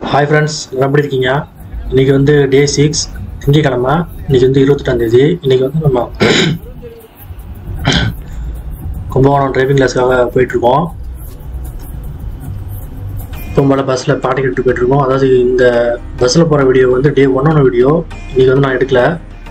hi friends எப்படி இருக்கீங்க இன்னைக்கு வந்து டே சிக்ஸ் திங்கக்கிழமை இன்னைக்கு வந்து இருபத்தெட்டாம் தேதி இன்னைக்கு வந்து நம்ம கும்பகோணம் டிரைவிங் கிளாஸ்க்காக போயிட்டுருக்கோம் கும்பல பஸ்ஸில் பாட்டு கேட்டு போயிட்டுருக்கோம் அதாவது இந்த பஸ்ஸில் போகிற வீடியோ வந்து டே ஒன்னொன்று வீடியோ இன்னைக்கு வந்து நான் எடுக்கல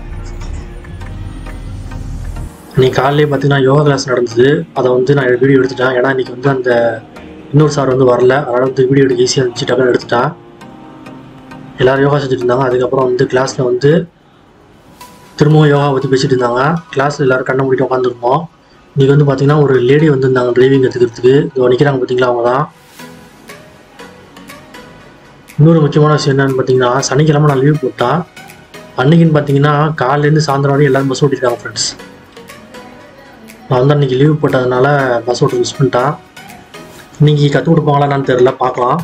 இன்னைக்கு காலையிலே பார்த்தீங்கன்னா யோகா கிளாஸ் நடந்தது அதை வந்து நான் வீடியோ எடுத்துட்டேன் ஏன்னா இன்னைக்கு வந்து அந்த இன்னொரு சார் வந்து வரல அதனால் வந்து வீடியோ எடுக்க ஈஸியாக இருந்துச்சு டக்குன்னு எடுத்துட்டேன் எல்லாரும் யோகா செஞ்சுட்டு இருந்தாங்க அதுக்கப்புறம் வந்து கிளாஸில் வந்து திரும்பவும் யோகா பற்றி பேசிட்டு இருந்தாங்க கிளாஸில் எல்லாரும் கண்ணை மூடிட்டு உட்காந்துருந்தோம் இன்னைக்கு வந்து பார்த்தீங்கன்னா ஒரு லேடி வந்திருந்தாங்க டிரைவிங் கற்றுக்கிறதுக்கு இதோ நிற்கிறாங்க பார்த்தீங்களா அவங்க தான் இன்னொரு முக்கியமான விஷயம் என்னன்னு பார்த்தீங்கன்னா சனிக்கிழமை நான் லீவ் போட்டேன் அன்னைக்குன்னு பார்த்தீங்கன்னா காலையிலேருந்து சாயந்தரம் வரையும் எல்லாரும் பஸ் ஓட்டிருக்காங்க ஃப்ரெண்ட்ஸ் நான் வந்து அன்னைக்கு லீவ் போட்டதுனால பஸ் ஓட்ட மிஸ் பண்ணிட்டேன் இன்னைக்கு கற்றுக் கொடுப்பாங்களா என்னன்னு தெரில பார்க்கலாம்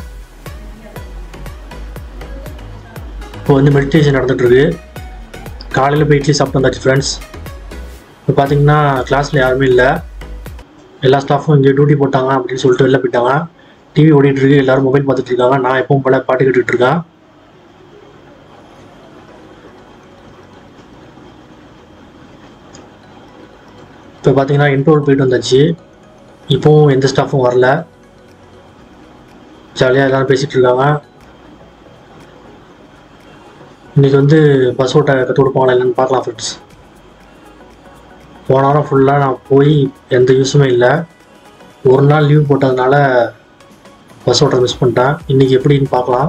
இப்போ வந்து மெடிடேஷன் நடந்துட்டுருக்கு காலையில் போய் இட்லி சாப்பிட்டு வந்தாச்சு ஃப்ரெண்ட்ஸ் இப்போ பார்த்தீங்கன்னா கிளாஸில் யாருமே இல்லை எல்லா ஸ்டாஃபும் இங்கே டியூட்டி போட்டாங்க அப்படின்னு சொல்லிட்டு வெளில போயிட்டாங்க டிவி ஓடிட்டு இருக்கு எல்லாரும் மொபைல் பார்த்துட்டு இருக்காங்க நான் எப்பவும் போல பாட்டு கேட்டுட்டு இருக்கேன் இப்போ பார்த்தீங்கன்னா இன்டர்வல் போயிட்டு வந்தாச்சு இப்போவும் எந்த ஸ்டாஃபும் வரல ஜாலியாக எல்லாரும் பேசிகிட்டு இருக்காங்க இன்னைக்கு வந்து பஸ் ஓட்ட கற்றுக் கொடுப்பாங்களா இல்லைன்னு பார்க்கலாம் ஃப்ரெண்ட்ஸ் போன வாரம் ஃபுல்லாக நான் போய் எந்த யூஸுமே இல்லை ஒரு நாள் லீவ் போட்டதுனால பஸ் ஓட்ட மிஸ் பண்ணிட்டேன் இன்னைக்கு எப்படின்னு பார்க்கலாம்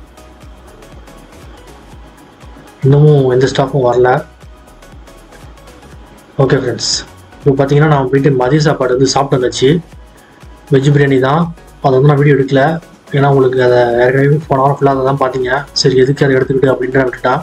இன்னமும் எந்த ஸ்டாஃபும் வரல ஓகே ஃப்ரெண்ட்ஸ் இப்போ பார்த்தீங்கன்னா நான் போயிட்டு மதிய சாப்பாடு வந்து சாப்பிட்டு வந்தாச்சு வெஜ் பிரியாணி தான் அதை வந்து நான் வீடியோ எடுக்கல ஏன்னா உங்களுக்கு அதை ஏற்கனவே போன வாரம் ஃபுல்லாக அதை தான் பார்த்தீங்க சரி எதுக்கு அதை எடுத்துக்கிட்டு அப்படின்ட்டு நான் விட்டுட்டேன்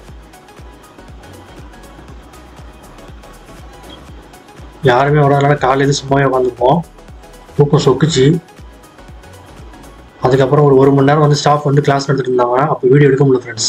யாருமே வராதனால காலையில சும்மாவே உட்காந்துருப்போம் தூக்கம் சொக்குச்சு அதுக்கப்புறம் ஒரு ஒரு மணி நேரம் வந்து ஸ்டாஃப் வந்து கிளாஸ் நடத்திட்டு இருந்தாங்க அப்போ வீடியோ எடுக்க முடியல ஃப்ரெண்ட்ஸ்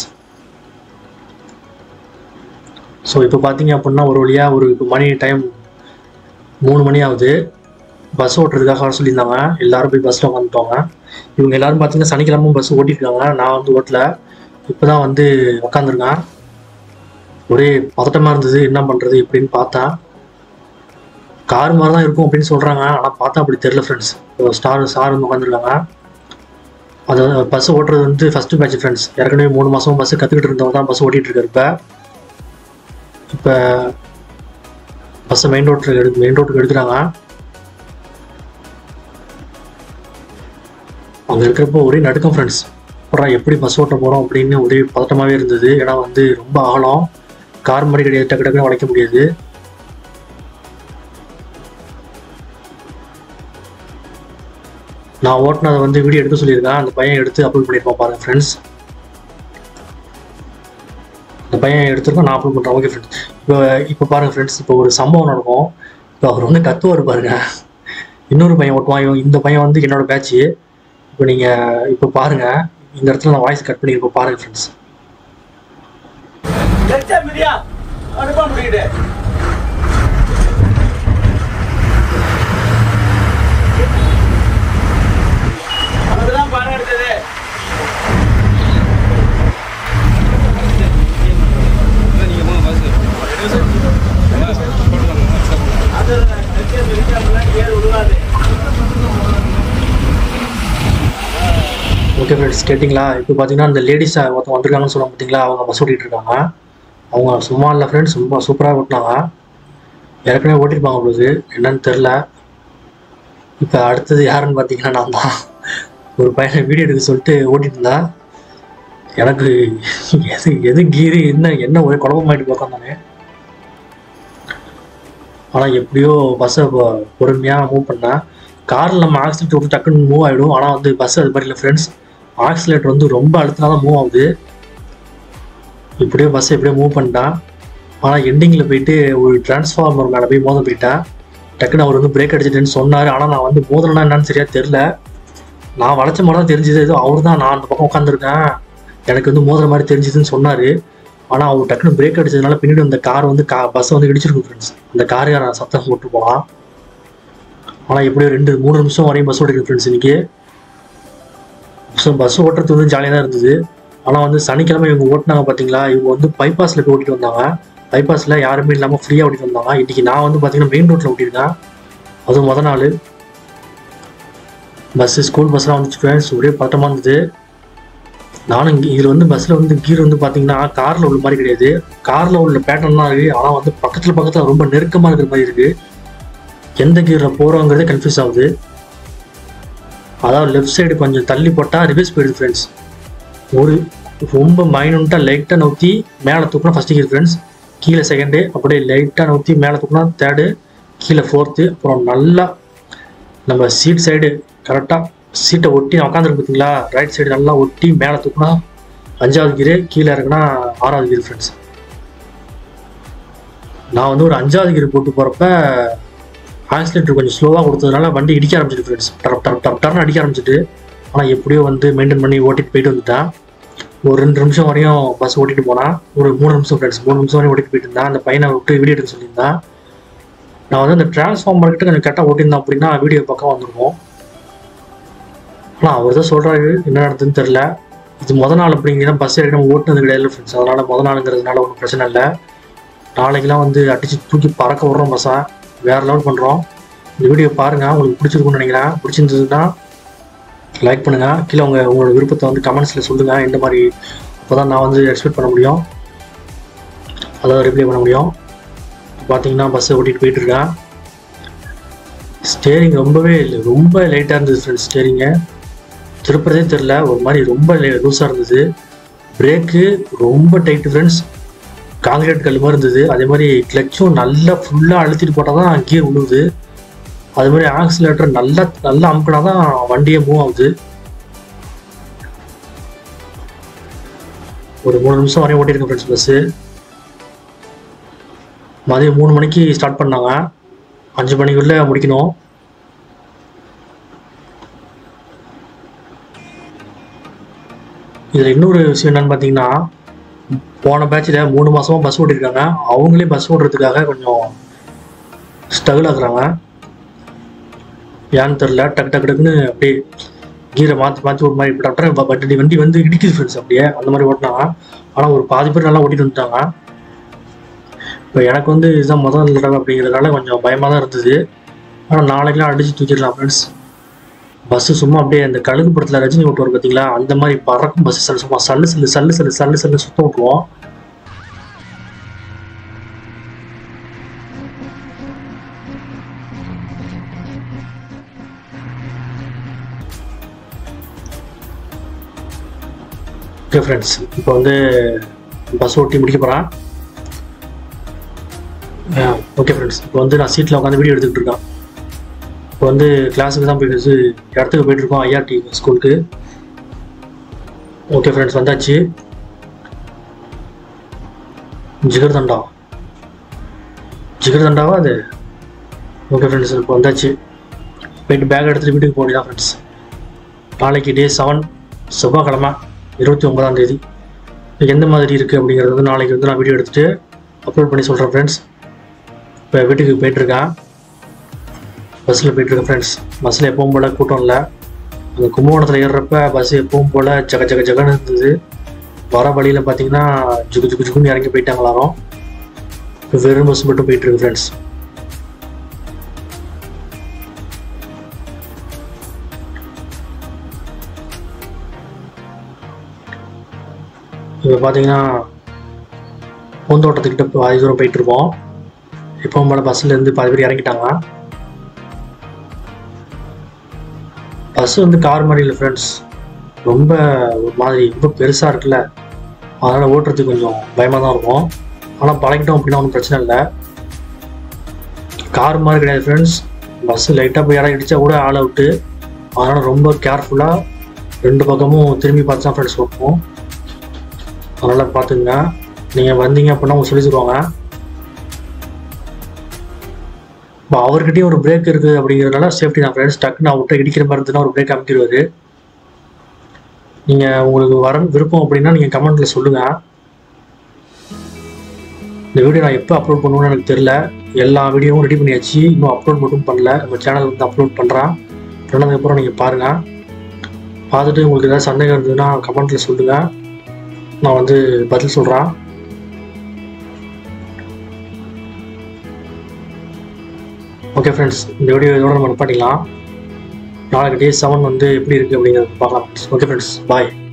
ஸோ இப்போ பார்த்தீங்க அப்படின்னா ஒரு வழியாக ஒரு இப்போ மணி டைம் மூணு மணி ஆகுது பஸ் ஓட்டுறதுக்காக வர சொல்லியிருந்தாங்க எல்லாரும் போய் பஸ்ஸில் உட்காந்துட்டோங்க இவங்க எல்லாரும் பார்த்தீங்கன்னா சனிக்கிழமை பஸ் ஓட்டிருக்காங்க நான் வந்து ஓட்டல இப்போ தான் வந்து உக்காந்துருக்கேன் ஒரே பதட்டமாக இருந்தது என்ன பண்ணுறது எப்படின்னு பார்த்தேன் கார் மாதிரி தான் இருக்கும் அப்படின்னு சொல்கிறாங்க ஆனால் பார்த்தா அப்படி தெரில ஃப்ரெண்ட்ஸ் ஸ்டார் சார் வந்து உட்காந்துருக்காங்க அது பஸ் ஓட்டுறது வந்து ஃபஸ்ட்டு பேட்ச் ஃப்ரெண்ட்ஸ் ஏற்கனவே மூணு மாதம் பஸ் கற்றுக்கிட்டு இருந்தவங்க தான் பஸ் ஓட்டிகிட்டு இருக்காரு இப்போ இப்போ பஸ்ஸை மெயின் ரோட்டில் எடு மெயின் ரோட்டுக்கு எடுக்கிறாங்க அங்கே இருக்கிறப்போ ஒரே நடுக்கம் ஃப்ரெண்ட்ஸ் அப்புறம் எப்படி பஸ் ஓட்ட போகிறோம் அப்படின்னு ஒரே பதட்டமாகவே இருந்தது ஏன்னா வந்து ரொம்ப அகலம் கார் மாதிரி கிடையாது டக்கு டக்குன்னு உடைக்க முடியாது நான் ஓட்டினதை வந்து வீடியோ எடுக்க சொல்லியிருக்கேன் அந்த பையன் எடுத்து அப்லோட் பண்ணியிருப்பான் பாருங்க ஃப்ரெண்ட்ஸ் அந்த பையன் எடுத்திருக்கோம் நான் அப்லோட் பண்ணுறேன் ஓகே ஃப்ரெண்ட்ஸ் இப்போ இப்போ பாருங்க ஃப்ரெண்ட்ஸ் இப்போ ஒரு சம்பவம் நடக்கும் இப்போ அவர் வந்து கத்துவார் பாருங்க இன்னொரு பையன் ஓட்டுவான் இவன் இந்த பையன் வந்து என்னோட பேட்ச் இப்போ நீங்கள் இப்போ பாருங்க இந்த இடத்துல நான் வாய்ஸ் கட் பண்ணி இப்போ பாருங்க ஃப்ரெண்ட்ஸ் எச்சா மிரியா அனுப்ப முடியுது அதுதான் பணம் எடுத்தது அது எச்சா மிரிக்காமலாம் ஏறு விழுவாது ஓகே ஃப்ரெண்ட்ஸ் கேட்டிங்களா இப்போ பார்த்தீங்கன்னா இந்த லேடிஸ் ஒருத்தவங்க வந்திருக்காங்கன்னு சொல்லுவாங்க பார்த்தீங்களா அவங்க பஸ் ஓட்டிகிட்டு இருக்காங்க அவங்க சும்மா இல்லை ஃப்ரெண்ட்ஸ் ரொம்ப சூப்பராக ஓட்டினாங்க ஏற்கனவே ஓட்டிருப்பாங்க உங்களுக்கு என்னன்னு தெரில இப்போ அடுத்தது யாருன்னு பார்த்தீங்கன்னா நான் தான் ஒரு பையனை வீடியோ எடுக்க சொல்லிட்டு ஓட்டிட்டு இருந்தேன் எனக்கு எது எது கீரு என்ன என்ன ஒரே குழப்பமாயிட்டு உட்காந்தானே ஆனால் எப்படியோ பஸ்ஸை பொறுமையாக மூவ் பண்ணேன் காரில் நம்ம ஆக்சிலேட்டர் விட்டு டக்குன்னு மூவ் ஆகிடும் ஆனால் வந்து பஸ் அது மாதிரி இல்லை ஃப்ரெண்ட்ஸ் ஆக்சிலேட்டர் வந்து ரொம்ப அழுத்தினா தான் மூவ் ஆகுது இப்படியே பஸ் எப்படியோ மூவ் பண்ணிட்டான் ஆனால் எண்டிங்கில் போயிட்டு ஒரு டிரான்ஸ்ஃபார்மர் மேலே போய் மோத போயிட்டேன் டக்குன்னு அவர் வந்து பிரேக் அடிச்சிட்டேன்னு சொன்னார் ஆனால் நான் வந்து மோதலனா என்னன்னு சரியா தெரில நான் வளைச்ச மாதிரி தான் தெரிஞ்சது ஏதோ அவர் தான் நான் அந்த பக்கம் உட்காந்துருக்கேன் எனக்கு வந்து மோதுற மாதிரி தெரிஞ்சுதுன்னு சொன்னார் ஆனால் அவர் டக்குன்னு பிரேக் அடிச்சதுனால பின்னாடி அந்த கார் வந்து கா பஸ்ஸை வந்து இடிச்சிருக்கு ஃப்ரெண்ட்ஸ் அந்த காருக்கார சத்தம் போட்டு போகலாம் ஆனால் எப்படியோ ரெண்டு மூணு நிமிஷம் வரையும் பஸ் ஓடிருக்கு ஃப்ரெண்ட்ஸ் இன்னைக்கு ஸோ பஸ் ஓட்டுறது வந்து ஜாலியாக தான் இருந்தது ஆனால் வந்து சனிக்கிழமை இவங்க ஓட்டினாங்க பார்த்தீங்களா இவங்க வந்து பைபாஸில் போய் ஓட்டிட்டு வந்தாங்க பைபாஸில் யாருமே இல்லாமல் ஃப்ரீயாக ஓட்டிட்டு வந்தாங்க இன்றைக்கி நான் வந்து பார்த்தீங்கன்னா மெயின் ரோட்டில் ஓட்டியிருக்கேன் அதுவும் முத நாள் பஸ்ஸு ஸ்கூல் பஸ்லாம் வந்துச்சு ஃப்ரெண்ட்ஸ் ஒரே பட்டமாக இருந்தது நானும் இங்கே இதில் வந்து பஸ்ஸில் வந்து கீர் வந்து பார்த்தீங்கன்னா காரில் உள்ள மாதிரி கிடையாது காரில் உள்ள பேட்டர்ன் தான் இருக்குது ஆனால் வந்து பக்கத்தில் பக்கத்தில் ரொம்ப நெருக்கமாக இருக்கிற மாதிரி இருக்குது எந்த கீரில் போகிறோங்கிறதே கன்ஃபியூஸ் ஆகுது அதாவது லெஃப்ட் சைடு கொஞ்சம் தள்ளி போட்டால் ரிவர்ஸ் போயிடுது ஃப்ரெண்ட்ஸ் ஒரு ரொம்ப மைனூட்டாக லைட்டாக நவுத்தி மேலே தூக்கினா ஃபஸ்ட்டு கீர் ஃப்ரெண்ட்ஸ் கீழே செகண்டு அப்படியே லைட்டாக நவுத்தி மேலே தூக்கினா தேர்டு கீழே ஃபோர்த்து அப்புறம் நல்லா நம்ம சீட் சைடு கரெக்டாக சீட்டை ஒட்டி உட்காந்துருக்கு பார்த்தீங்களா ரைட் சைடு நல்லா ஒட்டி மேலே தூக்குனா அஞ்சாவது கீரு கீழே இறக்குனா ஆறாவது கீர் ஃப்ரெண்ட்ஸ் நான் வந்து ஒரு அஞ்சாவது கீர் போட்டு போகிறப்ப ஆக்சிலேட்டர் கொஞ்சம் ஸ்லோவாக கொடுத்ததுனால வண்டி இடிக்க ஆரம்பிச்சிட்டு ஃப்ரெண்ட்ஸ் டப் டப் டப் டர்னு அடிக்க ஆரம்பிச்சிட்டு ஆனால் எப்படியோ வந்து மெயின்டைன் பண்ணி ஓட்டிட்டு போயிட்டு வந்துட்டேன் ஒரு ரெண்டு நிமிஷம் வரையும் பஸ் ஓட்டிட்டு போனா ஒரு மூணு நிமிஷம் ஃப்ரெண்ட்ஸ் மூணு நிமிஷம் வரையும் ஓட்டிட்டு போயிட்டு இருந்தேன் அந்த பையனை விட்டு வீடியோ எடுக்க சொல்லியிருந்தேன் நான் வந்து அந்த டிரான்ஸ்ஃபார்மர் கிட்ட கொஞ்சம் கரெக்டாக ஓட்டியிருந்தேன் அப்படின்னா வீடியோ பக்கம் வந்துருக்கும் ஆனால் அவர் தான் சொல்கிறாரு என்ன நடந்ததுன்னு தெரில இது முத நாள் அப்படிங்கன்னா பஸ் ஏறினா ஓட்டுனது கிடையாது ஃப்ரெண்ட்ஸ் அதனால் முத நாளுங்கிறதுனால ஒன்றும் பிரச்சனை இல்லை நாளைக்கெல்லாம் வந்து அடித்து தூக்கி பறக்க விட்றோம் பஸ்ஸை வேறு லெவல் பண்ணுறோம் இந்த வீடியோ பாருங்கள் உங்களுக்கு பிடிச்சிருக்குன்னு நினைக்கிறேன் பிடிச்சிருந்ததுன்னா லைக் பண்ணுங்கள் கீழே உங்கள் உங்களோட விருப்பத்தை வந்து கமெண்ட்ஸில் சொல்லுங்கள் இந்த மாதிரி அப்போ தான் நான் வந்து எக்ஸ்பெக்ட் பண்ண முடியும் அதாவது ரிப்ளை பண்ண முடியும் பார்த்தீங்கன்னா பஸ்ஸை ஓட்டிகிட்டு போயிட்டுருக்கேன் ஸ்டேரிங் ரொம்பவே இல்லை ரொம்ப லைட்டாக இருந்தது ஃப்ரெண்ட்ஸ் ஸ்டேரிங்கு திருப்புறதே தெரில ஒரு மாதிரி ரொம்ப லூஸாக இருந்தது பிரேக்கு ரொம்ப டைட்டு ஃப்ரெண்ட்ஸ் காங்கிரீட் கல் மாதிரி இருந்தது அதே மாதிரி கிளச்சும் நல்லா ஃபுல்லாக அழுத்திட்டு போட்டால் தான் கீர் விழுவுது அது மாதிரி ஆக்சிலேட்டர் நல்லா நல்லா அமுக்கினா தான் வண்டியே மூவ் ஆகுது ஒரு மூணு நிமிஷம் வரையும் ஓட்டியிருக்கேன் ஃப்ரெண்ட்ஸ் பஸ்ஸு மதியம் மூணு மணிக்கு ஸ்டார்ட் பண்ணாங்க அஞ்சு மணிக்குள்ளே முடிக்கணும் இதில் இன்னொரு விஷயம் என்னன்னு பார்த்தீங்கன்னா போன பேட்சில் மூணு மாதமாக பஸ் ஓட்டியிருக்காங்க அவங்களே பஸ் ஓட்டுறதுக்காக கொஞ்சம் ஸ்ட்ரகிள் ஆகுறாங்க ஏன்னு தெரில டக்கு டக்கு டக்குன்னு அப்படியே கீரை மாற்றி மாற்றி ஒரு மாதிரி டாக்டர் வண்டி வண்டி வந்து இடிக்குது ஃப்ரெண்ட்ஸ் அப்படியே அந்த மாதிரி ஓட்டினாங்க ஆனால் ஒரு பாதி பேர் நல்லா ஓட்டிட்டு வந்துட்டாங்க இப்போ எனக்கு வந்து இதுதான் முதல் தடவை அப்படிங்கிறதுனால கொஞ்சம் பயமாக தான் இருந்தது ஆனால் நாளைக்கெல்லாம் அடித்து தூக்கிடலாம் ஃப்ரெண்ட்ஸ் பஸ்ஸு சும்மா அப்படியே அந்த கழுகு படத்தில் ரஜினி ஓட்டுவார் பார்த்தீங்களா அந்த மாதிரி பறக்கும் பஸ் சல்லு சும்மா சல்லு சல்லு சல்லு சல்லு சல்லு சல்லு சுத்த விட்டுருவோம் ஓகே ஃப்ரெண்ட்ஸ் இப்போ வந்து பஸ் ஓட்டி முடிக்க போகிறேன் ஓகே ஃப்ரெண்ட்ஸ் இப்போ வந்து நான் சீட்டில் உட்காந்து வீடியோ எடுத்துக்கிட்டு இருக்கேன் இப்போ வந்து கிளாஸுக்கு தான் போயிட்டு இடத்துக்கு போயிட்டு இருக்கோம் ஐஆர்டி ஸ்கூலுக்கு ஓகே ஃப்ரெண்ட்ஸ் வந்தாச்சு ஜிகர் தண்டா ஜிகர் தண்டாவா அது ஓகே ஃப்ரெண்ட்ஸ் இப்போ வந்தாச்சு போயிட்டு பேக் எடுத்துகிட்டு வீட்டுக்கு போக தான் ஃப்ரெண்ட்ஸ் நாளைக்கு டே செவன் செவ்வாய்க்கிழமை இருபத்தி ஒன்பதாம் தேதி எந்த மாதிரி இருக்குது அப்படிங்கிறது வந்து நாளைக்கு வந்து நான் வீடியோ எடுத்துகிட்டு அப்லோட் பண்ணி சொல்கிறேன் ஃப்ரெண்ட்ஸ் இப்போ வீட்டுக்கு போயிட்டுருக்கேன் பஸ்ஸில் போயிட்டுருக்கேன் ஃப்ரெண்ட்ஸ் பஸ்ஸில் எப்பவும் போல் கூட்டம் இல்லை அந்த கும்பகோணத்தில் ஏறுறப்ப பஸ் எப்பவும் போல் ஜக ஜக ஜகன்னு இருந்தது வர வழியில் பார்த்தீங்கன்னா ஜுகு ஜுகு ஜுகுன்னு இறங்கி போயிட்டாங்களாரும் இப்போ வெறும் பஸ் மட்டும் போயிட்டுருக்கு ஃப்ரெண்ட்ஸ் இப்போ பார்த்தீங்கன்னா பூந்தோட்டத்துக்கிட்ட பாதி தூரம் போயிட்டு இருக்கோம் எப்பவும் போல பஸ்ஸில் இருந்து பாதி பேர் இறங்கிட்டாங்க பஸ் வந்து கார் மாதிரி இல்லை ஃப்ரெண்ட்ஸ் ரொம்ப ஒரு மாதிரி ரொம்ப பெருசாக இருக்குல்ல அதனால் ஓட்டுறதுக்கு கொஞ்சம் பயமாக தான் இருக்கும் ஆனால் பழகிட்டோம் அப்படின்னா ஒன்றும் பிரச்சனை இல்லை கார் மாதிரி கிடையாது ஃப்ரெண்ட்ஸ் பஸ்ஸு லைட்டாக போய் இடம் இடித்தா கூட ஆள் அவுட்டு அதனால் ரொம்ப கேர்ஃபுல்லாக ரெண்டு பக்கமும் திரும்பி பார்த்து தான் ஃப்ரெண்ட்ஸ் ஓட்டுவோம் அதனால் பார்த்துங்க நீங்கள் வந்தீங்க அப்படின்னா அவங்க சொல்லி தருவாங்க இப்போ அவர்கிட்டயும் ஒரு பிரேக் இருக்குது அப்படிங்கிறதுனால சேஃப்டி தான் ஃப்ரெண்ட்ஸ் டக்குன்னு அவர்கிட்ட இடிக்கிற மாதிரி இருந்ததுன்னா ஒரு பிரேக் அமைக்கிடுவாரு நீங்கள் உங்களுக்கு வர விருப்பம் அப்படின்னா நீங்கள் கமெண்ட்டில் சொல்லுங்கள் இந்த வீடியோ நான் எப்போ அப்லோட் பண்ணுவேன்னு எனக்கு தெரில எல்லா வீடியோவும் ரெடி பண்ணியாச்சு இன்னும் அப்லோட் மட்டும் பண்ணல நம்ம சேனல் வந்து அப்லோட் பண்ணுறேன் பண்ணதுக்கப்புறம் நீங்கள் பாருங்கள் பார்த்துட்டு உங்களுக்கு ஏதாவது சந்தேகம் இருந்ததுன்னா கமெண்ட்டில் சொல்லுங்கள் நான் வந்து பதில் சொல்கிறேன் ஓகே ஃப்ரெண்ட்ஸ் இந்த வீடியோ இதோட நம்ம பண்ணிக்கலாம் நாளைக்கு டே செவன் வந்து எப்படி இருக்குது அப்படிங்கிறத பார்க்கலாம் ஓகே ஃப்ரெண்ட்ஸ் பாய்